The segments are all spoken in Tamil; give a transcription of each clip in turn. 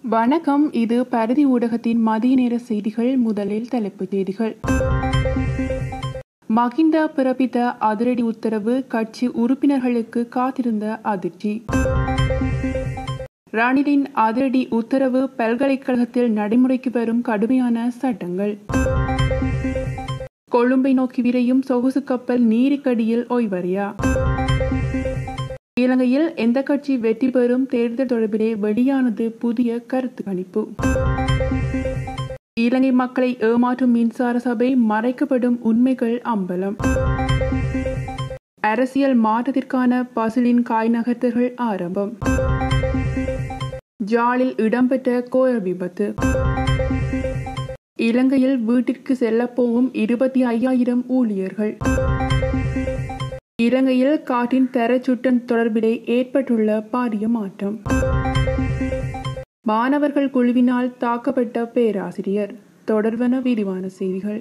வணக்கம் இது பரதி ஊடகத்தின் மதிய நேர செய்திகள் முதலில் தலைப்புச் செய்திகள் மகிந்த பிறப்பித்த அதிரடி உத்தரவு கட்சி உறுப்பினர்களுக்கு காத்திருந்த அதிர்ச்சி ரணிலின் அதிரடி உத்தரவு பல்கலைக்கழகத்தில் நடைமுறைக்கு வரும் கடுமையான சட்டங்கள் கொழும்பை நோக்கி விரையும் சொகுசு கப்பல் நீருக்கடியில் ஓய்வறியா இலங்கையில் எந்த கட்சி வெற்றி பெறும் தேர்தல் தொடர்பிலே வெளியானது புதிய கருத்து கணிப்பு இலங்கை மக்களை ஏமாற்றும் மின்சார சபை மறைக்கப்படும் உண்மைகள் அம்பலம் அரசியல் மாற்றத்திற்கான பசிலின் காய் நகர்த்தல்கள் ஆரம்பம் ஜாலில் இடம்பெற்ற கோர விபத்து இலங்கையில் வீட்டிற்கு செல்லப்போகும் இருபத்தி ஐயாயிரம் ஊழியர்கள் இலங்கையில் காற்றின் தரச்சுட்டன் தொடர்பிலே ஏற்பட்டுள்ள பாரிய மாற்றம் மாணவர்கள் குழுவினால் தாக்கப்பட்ட பேராசிரியர் தொடர்வன விரிவான செய்திகள்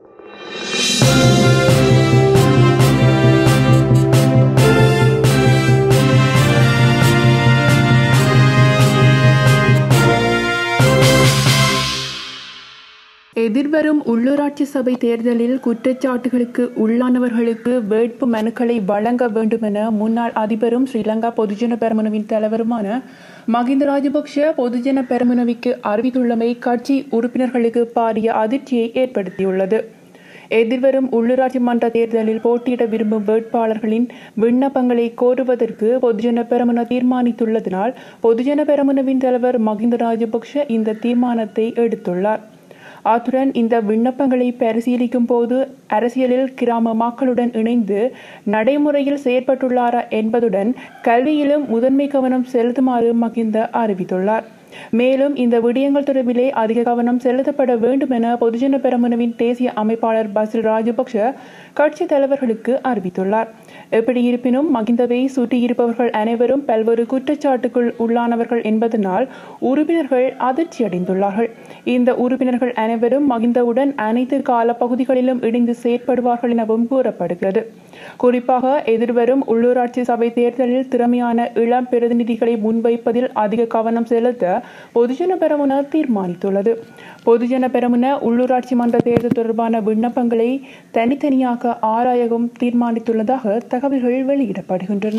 எதிர்வரும் உள்ளூராட்சி சபை தேர்தலில் குற்றச்சாட்டுகளுக்கு உள்ளானவர்களுக்கு வேட்பு மனுக்களை வழங்க வேண்டும் என முன்னாள் அதிபரும் ஸ்ரீலங்கா பொதுஜன பெரமுனவின் தலைவருமான மகிந்த ராஜபக்ஷ பொதுஜன பெரமுனவிற்கு அறிவித்துள்ளமை கட்சி உறுப்பினர்களுக்கு பாரிய அதிர்ச்சியை ஏற்படுத்தியுள்ளது எதிர்வரும் உள்ளூராட்சி மன்ற தேர்தலில் போட்டியிட விரும்பும் வேட்பாளர்களின் விண்ணப்பங்களை கோருவதற்கு பொதுஜன பெரமுன தீர்மானித்துள்ளதனால் பொதுஜன பெரமுனவின் தலைவர் மகிந்த ராஜபக்ஷ இந்த தீர்மானத்தை எடுத்துள்ளார் அத்துடன் இந்த விண்ணப்பங்களை பரிசீலிக்கும் போது அரசியலில் கிராம மக்களுடன் இணைந்து நடைமுறையில் செயற்பட்டுள்ளாரா என்பதுடன் கல்வியிலும் முதன்மை கவனம் செலுத்துமாறு மகிந்த அறிவித்துள்ளார் மேலும் இந்த விடயங்கள் தொடர்பிலே அதிக கவனம் செலுத்தப்பட வேண்டும் என பொதுஜன பெரமுனவின் தேசிய அமைப்பாளர் பசில் ராஜபக்ஷ கட்சி தலைவர்களுக்கு அறிவித்துள்ளார் எப்படி இருப்பினும் மகிந்தவை சுட்டியிருப்பவர்கள் அனைவரும் பல்வேறு குற்றச்சாட்டுக்குள் உள்ளானவர்கள் என்பதனால் உறுப்பினர்கள் அதிர்ச்சியடைந்துள்ளார்கள் இந்த உறுப்பினர்கள் அனைவரும் மகிந்தவுடன் அனைத்து கால பகுதிகளிலும் இணைந்து செயற்படுவார்கள் எனவும் கூறப்படுகிறது குறிப்பாக எதிர்வரும் உள்ளூராட்சி சபை தேர்தலில் திறமையான இளம் பிரதிநிதிகளை முன்வைப்பதில் அதிக கவனம் செலுத்த பொதுஜன பெரமுன தீர்மானித்துள்ளது பொதுஜன பெரமுன உள்ளூராட்சி மன்ற தேர்தல் தொடர்பான விண்ணப்பங்களை தனித்தனியாக ஆராயவும் தீர்மானித்துள்ளதாக தகவல்கள் வெளியிடப்படுகின்றன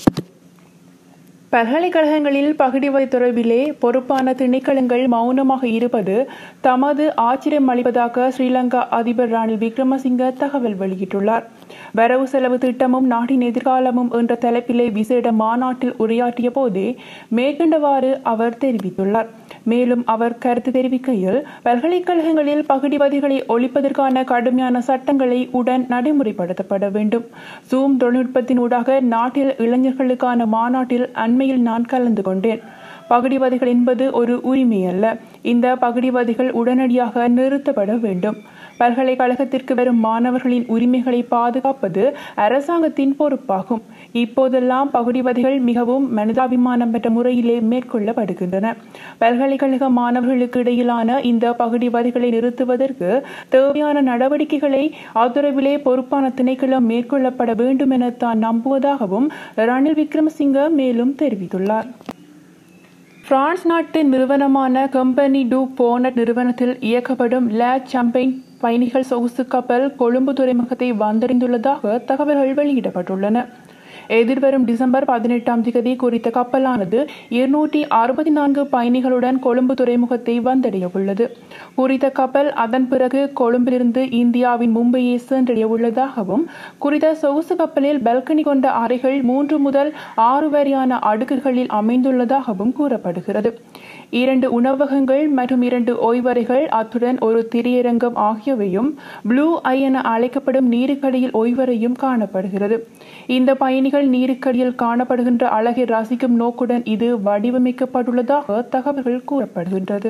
பல்கலைக்கழகங்களில் பகுடிவதை தொடர்பிலே பொறுப்பான திணைக்களங்கள் மௌனமாக இருப்பது தமது ஆச்சரியம் அளிப்பதாக ஸ்ரீலங்கா அதிபர் ரணில் விக்ரமசிங்க தகவல் வெளியிட்டுள்ளார் வரவு செலவு திட்டமும் நாட்டின் எதிர்காலமும் என்ற தலைப்பிலே விசேட மாநாட்டில் உரையாற்றிய போதே மேற்கண்டவாறு அவர் தெரிவித்துள்ளார் மேலும் அவர் கருத்து தெரிவிக்கையில் பல்கலைக்கழகங்களில் பகுடிவதிகளை ஒழிப்பதற்கான கடுமையான சட்டங்களை உடன் நடைமுறைப்படுத்தப்பட வேண்டும் ஜூம் தொழில்நுட்பத்தின் ஊடாக நாட்டில் இளைஞர்களுக்கான மாநாட்டில் அண்மையில் நான் கலந்து கொண்டேன் பகுடிவதிகள் என்பது ஒரு உரிமை அல்ல இந்த பகுடிவதிகள் உடனடியாக நிறுத்தப்பட வேண்டும் பல்கலைக்கழகத்திற்கு வரும் மாணவர்களின் உரிமைகளை பாதுகாப்பது அரசாங்கத்தின் பொறுப்பாகும் இப்போதெல்லாம் பகுடிவதிகள் மிகவும் மனிதாபிமானம் பெற்ற முறையிலே மேற்கொள்ளப்படுகின்றன பல்கலைக்கழக மாணவர்களுக்கு இடையிலான இந்த பகுடிவதிகளை நிறுத்துவதற்கு தேவையான நடவடிக்கைகளை ஆதரவிலே பொறுப்பான திணைக்களம் மேற்கொள்ளப்பட வேண்டும் என தான் நம்புவதாகவும் ரணில் விக்ரமசிங்க மேலும் தெரிவித்துள்ளார் பிரான்ஸ் நாட்டு நிறுவனமான கம்பெனி டூ போனட் நிறுவனத்தில் இயக்கப்படும் லே சாம்பெயின் பயணிகள் சொகுசு கப்பல் கொழும்பு துறைமுகத்தை வந்தடைந்துள்ளதாக தகவல்கள் வெளியிடப்பட்டுள்ளன எதிர்வரும் டிசம்பர் பதினெட்டாம் தேதி குறித்த கப்பலானது இருநூற்றி அறுபத்தி நான்கு பயணிகளுடன் கொழும்பு துறைமுகத்தை வந்தடைய உள்ளது குறித்த கப்பல் அதன் பிறகு கொழும்பிலிருந்து இந்தியாவின் மும்பையை சென்றடைய உள்ளதாகவும் குறித்த சொகுசு கப்பலில் பல்கனி கொண்ட அறைகள் மூன்று முதல் ஆறு வரையான அடுக்குகளில் அமைந்துள்ளதாகவும் கூறப்படுகிறது இரண்டு உணவகங்கள் மற்றும் இரண்டு ஓய்வறைகள் அத்துடன் ஒரு திரையரங்கம் ஆகியவையும் ப்ளூ ஐ என அழைக்கப்படும் நீருக்கடியில் ஓய்வறையும் காணப்படுகிறது இந்த பயணிகள் நீருக்கடியில் காணப்படுகின்ற அழகை ரசிக்கும் நோக்குடன் இது வடிவமைக்கப்பட்டுள்ளதாக தகவல்கள் கூறப்படுகின்றது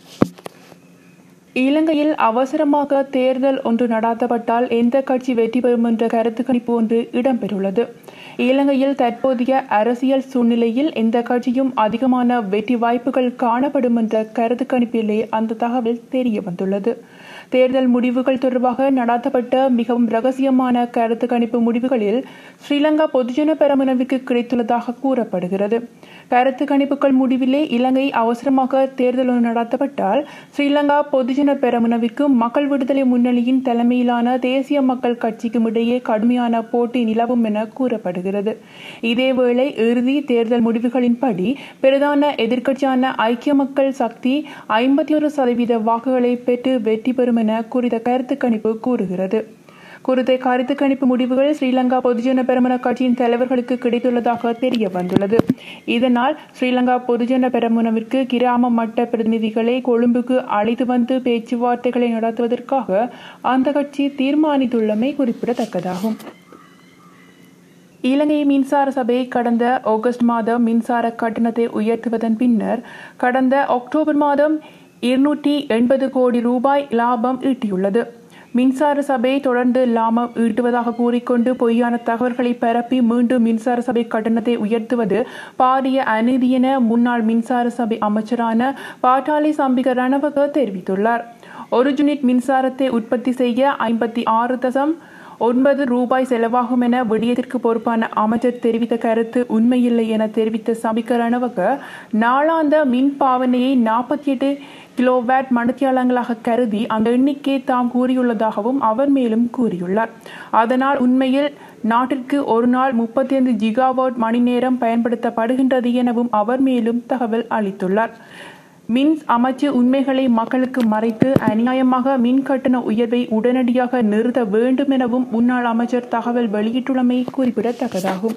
இலங்கையில் அவசரமாக தேர்தல் ஒன்று நடாத்தப்பட்டால் எந்த கட்சி வெற்றி பெறும் என்ற கருத்து கணிப்பு ஒன்று இடம்பெற்றுள்ளது இலங்கையில் தற்போதைய அரசியல் சூழ்நிலையில் எந்த கட்சியும் அதிகமான வெற்றி வாய்ப்புகள் காணப்படும் என்ற கருத்து கணிப்பிலே அந்த தகவல் தெரிய வந்துள்ளது தேர்தல் முடிவுகள் தொடர்பாக நடாத்தப்பட்ட மிகவும் ரகசியமான கருத்து கணிப்பு முடிவுகளில் ஸ்ரீலங்கா பொதுஜன பெரமுனவிற்கு கிடைத்துள்ளதாக கூறப்படுகிறது கருத்து கணிப்புகள் முடிவிலே இலங்கை அவசரமாக தேர்தல் ஒன்று நடத்தப்பட்டால் ஸ்ரீலங்கா பொதுஜன பெரமுனவிற்கும் மக்கள் விடுதலை முன்னணியின் தலைமையிலான தேசிய மக்கள் கட்சிக்கும் இடையே கடுமையான போட்டி நிலவும் என கூறப்படுகிறது இதேவேளை இறுதி தேர்தல் முடிவுகளின்படி பிரதான எதிர்க்கட்சியான ஐக்கிய மக்கள் சக்தி ஐம்பத்தி ஒரு சதவீத வாக்குகளை பெற்று வெற்றி பெறும் என குறித்த கருத்து கணிப்பு கூறுகிறது குறித்த கருத்து கணிப்பு முடிவுகள் ஸ்ரீலங்கா பொதுஜன பெரமுன கட்சியின் தலைவர்களுக்கு கிடைத்துள்ளதாக தெரிய வந்துள்ளது இதனால் ஸ்ரீலங்கா பொதுஜன பெரமுனவிற்கு கிராம மட்ட பிரதிநிதிகளை கொழும்புக்கு அழைத்து வந்து பேச்சுவார்த்தைகளை நடத்துவதற்காக அந்த கட்சி தீர்மானித்துள்ளமை குறிப்பிடத்தக்கதாகும் இலங்கை மின்சார சபை கடந்த ஆகஸ்ட் மாதம் மின்சார கட்டணத்தை உயர்த்துவதன் பின்னர் கடந்த அக்டோபர் மாதம் இருநூற்றி எண்பது கோடி ரூபாய் லாபம் ஈட்டியுள்ளது மின்சார சபை தொடர்ந்து லாபம் ஈட்டுவதாக கூறிக்கொண்டு பொய்யான தகவல்களை பரப்பி மீண்டும் மின்சார சபை கட்டணத்தை உயர்த்துவது பாரிய அநீதி என முன்னாள் மின்சார சபை அமைச்சரான பாட்டாளி சம்பிக ரணவக தெரிவித்துள்ளார் ஒரு யூனிட் மின்சாரத்தை உற்பத்தி செய்ய ஐம்பத்தி ஆறு தசம் ஒன்பது ரூபாய் செலவாகும் என விடயத்திற்கு பொறுப்பான அமைச்சர் தெரிவித்த கருத்து உண்மையில்லை என தெரிவித்த சபிக்க ரணவக நாளாந்த மின் பாவனையை நாற்பத்தி எட்டு கிலோவாட் மணித்தியாலங்களாக கருதி அந்த எண்ணிக்கை தாம் கூறியுள்ளதாகவும் அவர் மேலும் கூறியுள்ளார் அதனால் உண்மையில் நாட்டிற்கு ஒரு நாள் முப்பத்தி ஐந்து ஜிகாவாட் மணி நேரம் பயன்படுத்தப்படுகின்றது எனவும் அவர் மேலும் தகவல் அளித்துள்ளார் மின் அமைச்சு உண்மைகளை மக்களுக்கு மறைத்து அநியாயமாக மின் கட்டண உயர்வை உடனடியாக நிறுத்த வேண்டும் எனவும் முன்னாள் அமைச்சர் தகவல் வெளியிட்டுள்ளமை குறிப்பிடத்தக்கதாகும்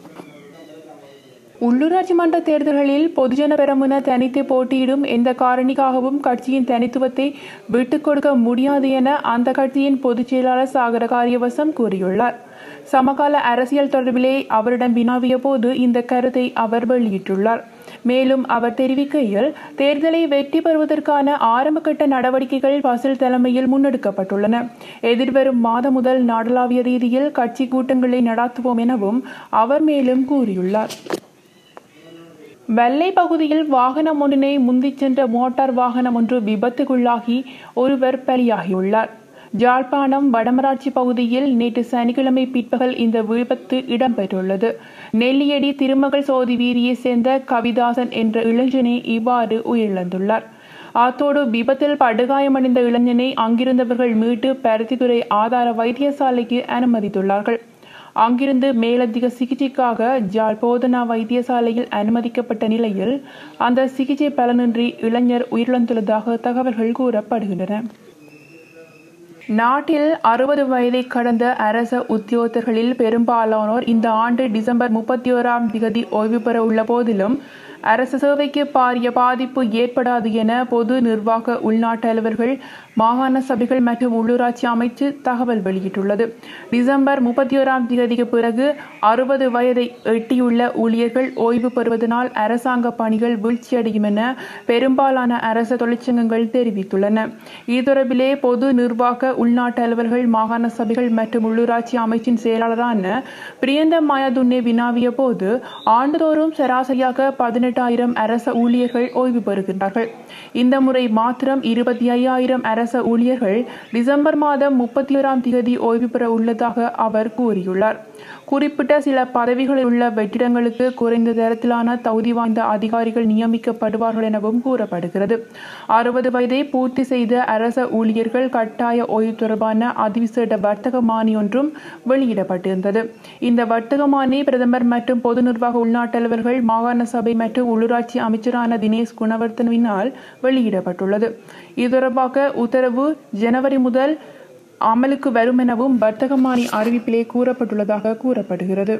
உள்ளூராட்சி மன்ற தேர்தல்களில் பொதுஜன பெரமுன தனித்து போட்டியிடும் எந்த காரணிக்காகவும் கட்சியின் தனித்துவத்தை விட்டுக் கொடுக்க முடியாது என அந்த கட்சியின் பொதுச் செயலாளர் சாகர காரியவசம் கூறியுள்ளார் சமகால அரசியல் தொடர்பிலே அவரிடம் வினாவிய போது இந்த கருத்தை அவர் வெளியிட்டுள்ளார் மேலும் அவர் தெரிவிக்கையில் தேர்தலை வெற்றி பெறுவதற்கான ஆரம்பகட்ட நடவடிக்கைகள் பசில் தலைமையில் முன்னெடுக்கப்பட்டுள்ளன எதிர்வரும் மாதம் முதல் நாடளாவிய ரீதியில் கட்சி கூட்டங்களை நடாத்துவோம் எனவும் அவர் மேலும் கூறியுள்ளார் வெள்ளை பகுதியில் வாகனம் ஒன்றினை முந்திச் சென்ற மோட்டார் வாகனம் ஒன்று விபத்துக்குள்ளாகி ஒருவர் பலியாகியுள்ளார் ஜாழ்ப்பாணம் வடமராட்சி பகுதியில் நேற்று சனிக்கிழமை பிற்பகல் இந்த விபத்து இடம்பெற்றுள்ளது நெல்லியடி திருமகள் சோதி வீதியை சேர்ந்த கவிதாசன் என்ற இளைஞனே இவ்வாறு உயிரிழந்துள்ளார் அத்தோடு விபத்தில் படுகாயமடைந்த இளைஞனை அங்கிருந்தவர்கள் மீட்டு பருத்தித்துறை ஆதார வைத்தியசாலைக்கு அனுமதித்துள்ளார்கள் அங்கிருந்து மேலதிக சிகிச்சைக்காக ஜாழ் போதனா வைத்தியசாலையில் அனுமதிக்கப்பட்ட நிலையில் அந்த சிகிச்சை பலனின்றி இளைஞர் உயிரிழந்துள்ளதாக தகவல்கள் கூறப்படுகின்றன நாட்டில் அறுபது வயதை கடந்த அரச உத்தியோகத்தர்களில் பெரும்பாலானோர் இந்த ஆண்டு டிசம்பர் முப்பத்தி ஓராம் திகதி ஓய்வு பெற உள்ள போதிலும் அரசு சேவைக்கு பாரிய பாதிப்பு ஏற்படாது என பொது நிர்வாக உள்நாட்டு அலுவலர்கள் மாகாண சபைகள் மற்றும் உள்ளூராட்சி அமைச்சு தகவல் வெளியிட்டுள்ளது டிசம்பர் முப்பத்தி ஓராம் தேதிக்கு பிறகு அறுபது வயதை எட்டியுள்ள ஊழியர்கள் ஓய்வு பெறுவதனால் அரசாங்க பணிகள் வீழ்ச்சியடையும் என பெரும்பாலான அரச தொழிற்சங்கங்கள் தெரிவித்துள்ளன இது தொடர்பிலே பொது நிர்வாக உள்நாட்டு அலுவலர்கள் மாகாண சபைகள் மற்றும் உள்ளூராட்சி அமைச்சின் செயலாளரான பிரியந்த மாயாதுன்னே வினாவிய போது ஆண்டுதோறும் சராசரியாக பதினெட்டாயிரம் அரச ஊழியர்கள் ஓய்வு பெறுகின்றார்கள் இந்த முறை மாத்திரம் இருபத்தி ஐயாயிரம் அரச ஊழியர்கள் டிசம்பர் மாதம் முப்பத்தி ஓராம் தேதி ஓய்வு பெற உள்ளதாக அவர் கூறியுள்ளார் குறிப்பிட்ட சில பதவிகளில் உள்ள வெற்றிடங்களுக்கு குறைந்த தரத்திலான தகுதி வாய்ந்த அதிகாரிகள் நியமிக்கப்படுவார்கள் எனவும் கூறப்படுகிறது அறுபது வயதை பூர்த்தி செய்த அரச ஊழியர்கள் கட்டாய ஓய்வு தொடர்பான அதிவிசேட வர்த்தக மானி ஒன்றும் வெளியிடப்பட்டிருந்தது இந்த வர்த்தக மானி பிரதமர் மற்றும் பொது நிர்வாக உள்நாட்டு அலுவலர்கள் மாகாண சபை மற்றும் உள்ளூராட்சி அமைச்சரான தினேஷ் குணவர்த்தனவினால் வெளியிடப்பட்டுள்ளது இது தொடர்பாக உத்தரவு ஜனவரி முதல் அமலுக்கு வரும் எனவும் வர்த்தகமானி அறிவிப்பிலே கூறப்பட்டுள்ளதாக கூறப்படுகிறது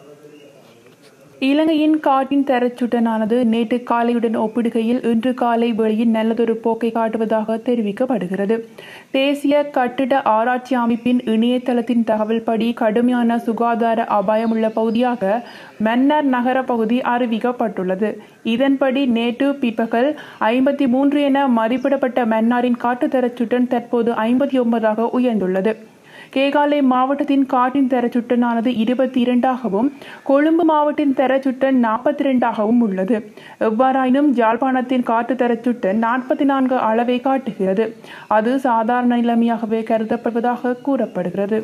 இலங்கையின் காற்றின் தரச்சுட்டனானது நேற்று காலையுடன் ஒப்பிடுகையில் இன்று காலை வெளியில் நல்லதொரு போக்கை காட்டுவதாக தெரிவிக்கப்படுகிறது தேசிய கட்டிட ஆராய்ச்சி அமைப்பின் இணையதளத்தின் தகவல்படி கடுமையான சுகாதார அபாயமுள்ள பகுதியாக மன்னார் நகர பகுதி அறிவிக்கப்பட்டுள்ளது இதன்படி நேற்று பிற்பகல் ஐம்பத்தி மூன்று என மதிப்பிடப்பட்ட மன்னாரின் காட்டுத்தரச்சுட்டன் தற்போது ஐம்பத்தி ஒன்பதாக உயர்ந்துள்ளது கேகாலை மாவட்டத்தின் காற்றின் தரச்சுட்டனானது இருபத்தி இரண்டாகவும் கொழும்பு மாவட்டத்தின் தரச்சுட்டன் நாற்பத்தி இரண்டாகவும் உள்ளது எவ்வாறாயினும் யாழ்ப்பாணத்தின் காற்று தரச்சுட்டன் நாற்பத்தி நான்கு அளவை காட்டுகிறது அது சாதாரண நிலைமையாகவே கருதப்படுவதாக கூறப்படுகிறது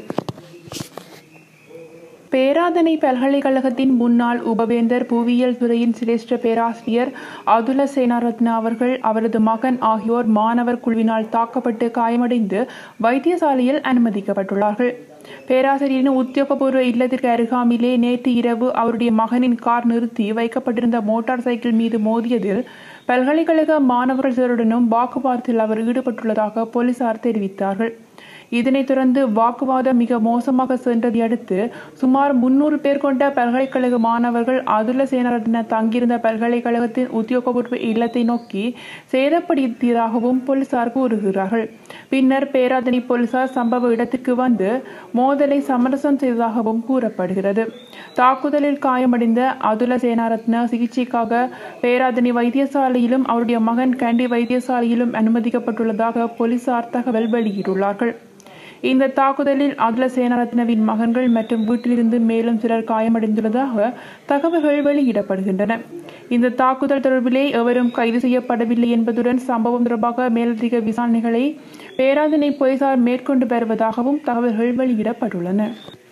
பேராதனை பல்கலைக்கழகத்தின் முன்னாள் உபவேந்தர் புவியியல் துறையின் சிரேஷ்ட பேராசிரியர் அதுல சேனாரத்னா அவர்கள் அவரது மகன் ஆகியோர் மாணவர் குழுவினால் தாக்கப்பட்டு காயமடைந்து வைத்தியசாலையில் அனுமதிக்கப்பட்டுள்ளார்கள் பேராசிரியரின் உத்தியோகபூர்வ இல்லத்திற்கு அருகாமையிலே நேற்று இரவு அவருடைய மகனின் கார் நிறுத்தி வைக்கப்பட்டிருந்த மோட்டார் சைக்கிள் மீது மோதியதில் பல்கலைக்கழக மாணவர்கள் சிலருடனும் வாக்குவாதத்தில் அவர் ஈடுபட்டுள்ளதாக போலீசார் தெரிவித்தார்கள் இதனைத் தொடர்ந்து வாக்குவாதம் மிக மோசமாக சென்றதை அடுத்து சுமார் முன்னூறு பேர் கொண்ட பல்கலைக்கழக மாணவர்கள் அதுல சேனரத்தின தங்கியிருந்த பல்கலைக்கழகத்தின் உத்தியோகபூர்வ இல்லத்தை நோக்கி சேதப்படுத்தியதாகவும் போலீசார் கூறுகிறார்கள் பின்னர் பேராதனை போலீசார் சம்பவ இடத்துக்கு வந்து மோதலை சமரசம் செய்ததாகவும் கூறப்படுகிறது தாக்குதலில் காயமடைந்த அதுல சேனாரத்ன சிகிச்சைக்காக பேராதனை வைத்தியசாலையிலும் அவருடைய மகன் கண்டி வைத்தியசாலையிலும் அனுமதிக்கப்பட்டுள்ளதாக போலீசார் தகவல் வெளியிட்டுள்ளார்கள் இந்த தாக்குதலில் அதுல சேனாரத்னவின் மகன்கள் மற்றும் வீட்டிலிருந்து மேலும் சிலர் காயமடைந்துள்ளதாக தகவல்கள் வெளியிடப்படுகின்றன இந்த தாக்குதல் தொடர்பிலே எவரும் கைது செய்யப்படவில்லை என்பதுடன் சம்பவம் தொடர்பாக மேலதிக விசாரணைகளை பேராதனை போலீசார் மேற்கொண்டு வருவதாகவும் தகவல்கள் வெளியிடப்பட்டுள்ளன